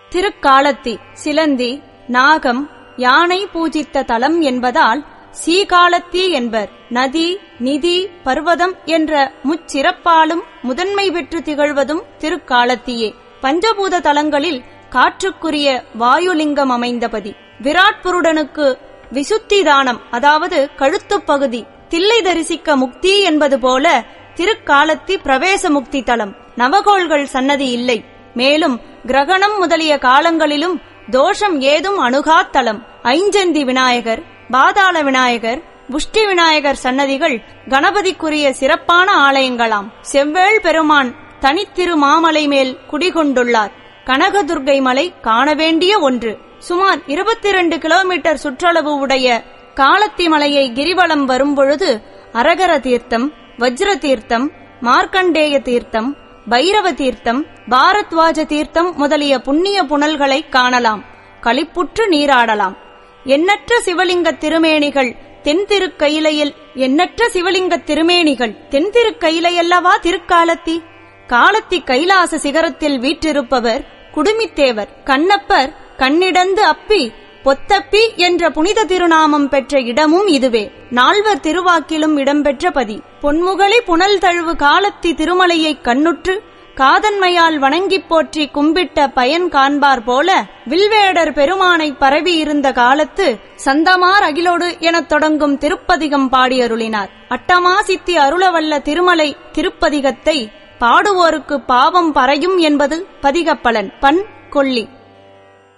திருக்காலத்தி சிலந்தி நாகம் யானை பூஜித்த தலம் என்பதால் சீகாலத்தி என்பர் நதி நிதி பர்வதம் என்ற முச்சிறப்பாலும் முதன்மை பெற்று திகழ்வதும் திருக்காலத்தியே பஞ்சபூத தலங்களில் காற்றுக்குரிய வாயுலிங்கம் அமைந்தபதி விராட்புருடனுக்கு விசுத்தி தானம் அதாவது கழுத்துப் பகுதி தில்லை தரிசிக்க முக்தி என்பது போல திருக்காலத்தி பிரவேச முக்தி தலம் நவகோள்கள் சன்னதி இல்லை மேலும் கிரகணம் முதலிய காலங்களிலும் தோஷம் ஏதும் அணுகாத்தலம் ஐஞ்சந்தி விநாயகர் பாதாள விநாயகர் புஷ்டி விநாயகர் சன்னதிகள் கணபதிக்குரிய சிறப்பான ஆலயங்களாம் செவ்வேள் பெருமான் தனித்திரு மாமலை மேல் குடிகொண்டுள்ளார் கனகதுர்கை மலை காண வேண்டிய ஒன்று சுமார் இருபத்தி இரண்டு கிலோமீட்டர் சுற்றளவு உடைய காலத்தி மலையை கிரிவலம் வரும்பொழுது அரகர தீர்த்தம் வஜ்ர தீர்த்தம் மார்க்கண்டேய தீர்த்தம் பைரவ தீர்த்தம் பாரத்வாஜ தீர்த்தம் முதலிய புண்ணிய புனல்களை காணலாம் களிப்புற்று நீராடலாம் எண்ணற்ற சிவலிங்க திருமேனிகள் தென் திருக்கையிலையில் எண்ணற்ற சிவலிங்க திருமேனிகள் தென் திருக்கையிலையல்லவா திருக்காலத்தி காலத்தி கைலாச சிகரத்தில் வீற்றிருப்பவர் குடுமித்தேவர் கண்ணப்பர் கண்ணிடந்து அப்பி பொத்தப்பி என்ற புனித திருநாமம் பெற்ற இடமும் இதுவே நால்வர் திருவாக்கிலும் இடம்பெற்ற பதி பொன்முகலி புனல் தழுவு காலத்தி திருமலையைக் கண்ணுற்று காதன்மையால் வணங்கிப் போற்றி கும்பிட்ட பயன் காண்பார் போல வில்வேடர் பெருமானை பரவி இருந்த காலத்து சந்தமார் அகிலோடு எனத் தொடங்கும் திருப்பதிகம் பாடியருளினார் அட்டமா சித்தி அருளவல்ல திருமலை திருப்பதிகத்தை பாடுவோருக்கு பாவம் பறையும் என்பது பதிகப்பலன் பண் கொல்லி